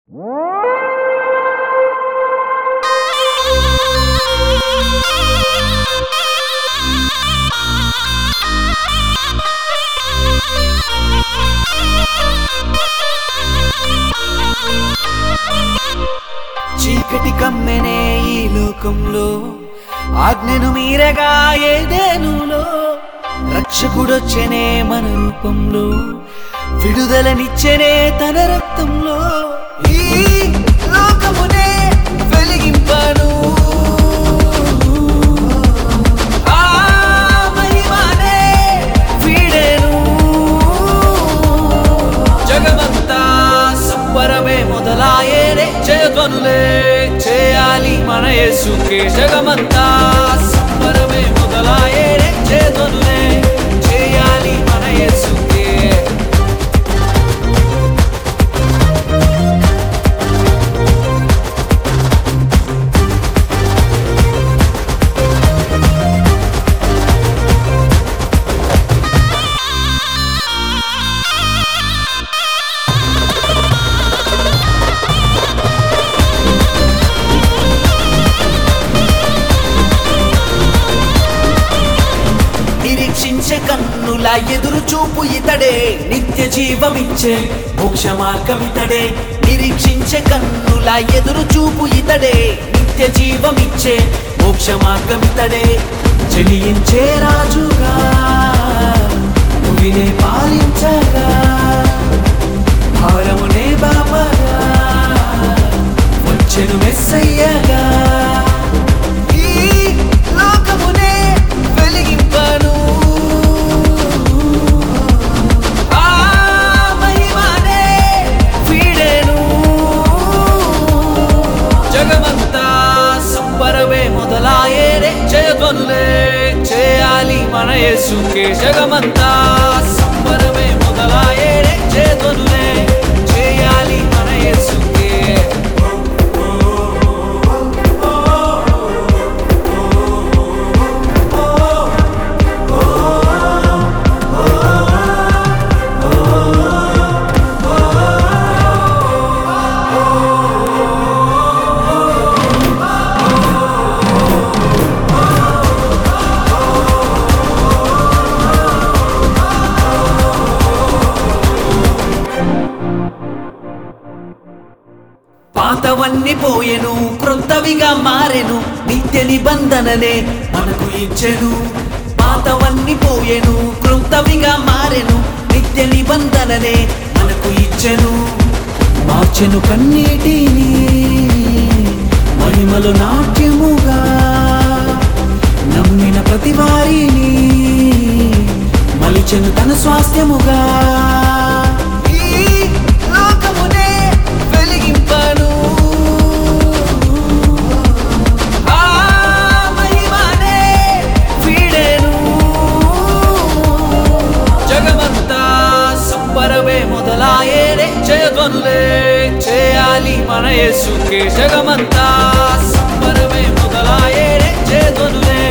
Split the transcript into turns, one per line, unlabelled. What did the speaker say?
చీకటి కమ్మెనే ఈ లోకంలో ఆజ్ఞను మీరగా ఏదేనులో రక్షకుడొచ్చనే మన రూపంలో విడుదలనిచ్చనే తన రక్తంలో ఈ లోకమునే వెలిగింపను ఆ మహిమనే వీడెను జగమంతా సంబరమే మొదలాయేనే జయధ్వనులే చేయాలి మన యేసుకే జగమంతా సంబరమే మొదలాయేనే జయధ్వనులే చేయాలి మన యేసుకే నిరీక్షించే కన్నుల ఎదురు చూపు ఇతడే నిత్య జీవమిచ్చే మోక్ష మార్గమితడే నిరీక్షించే కన్నుల ఎదురు చూపు ఇతడే నిత్య జీవమిచ్చే మోక్ష మార్గమితడే జనియించే రాజుగా భూమినే పాలించగా భారమునే బాపగా వచ్చెను మెస్సయ్యగా ఈ లోకమునే వెలిగింపను ఆ మహిమనే వీడెను జగమంతా సంబరమే మొదలాయేనే జయధ్వనులే చేయాలి మన యేసుకే జగమంతా సంబరమే మొదలాయేనే జయధ్వనులే చేయాలి మన యేసుకే పాతవన్నీ పోయెను క్రొత్తవిగా మారెను నిత్య నిబంధననే మనకు ఇచ్చెను పాతవన్నీ పోయెను క్రొత్తవిగా మారెను నిత్య నిబంధననే మనకు ఇచ్చెను మార్చెను కన్నీటిని మహిమలు నాట్యముగా నమ్మిన ప్రతి వారిని మలిచెను తన స్వాస్థ్యముగా ఈ లోకమునే వెలిగింపను ఆ మహిమనే వీడెను జగమంతా సంబరమే మొదలాయేనే జయధ్వనులే చేయాలి మన యేసుకే జగమంతా సంబరమే మొదలాయేనే జయధ్వనులే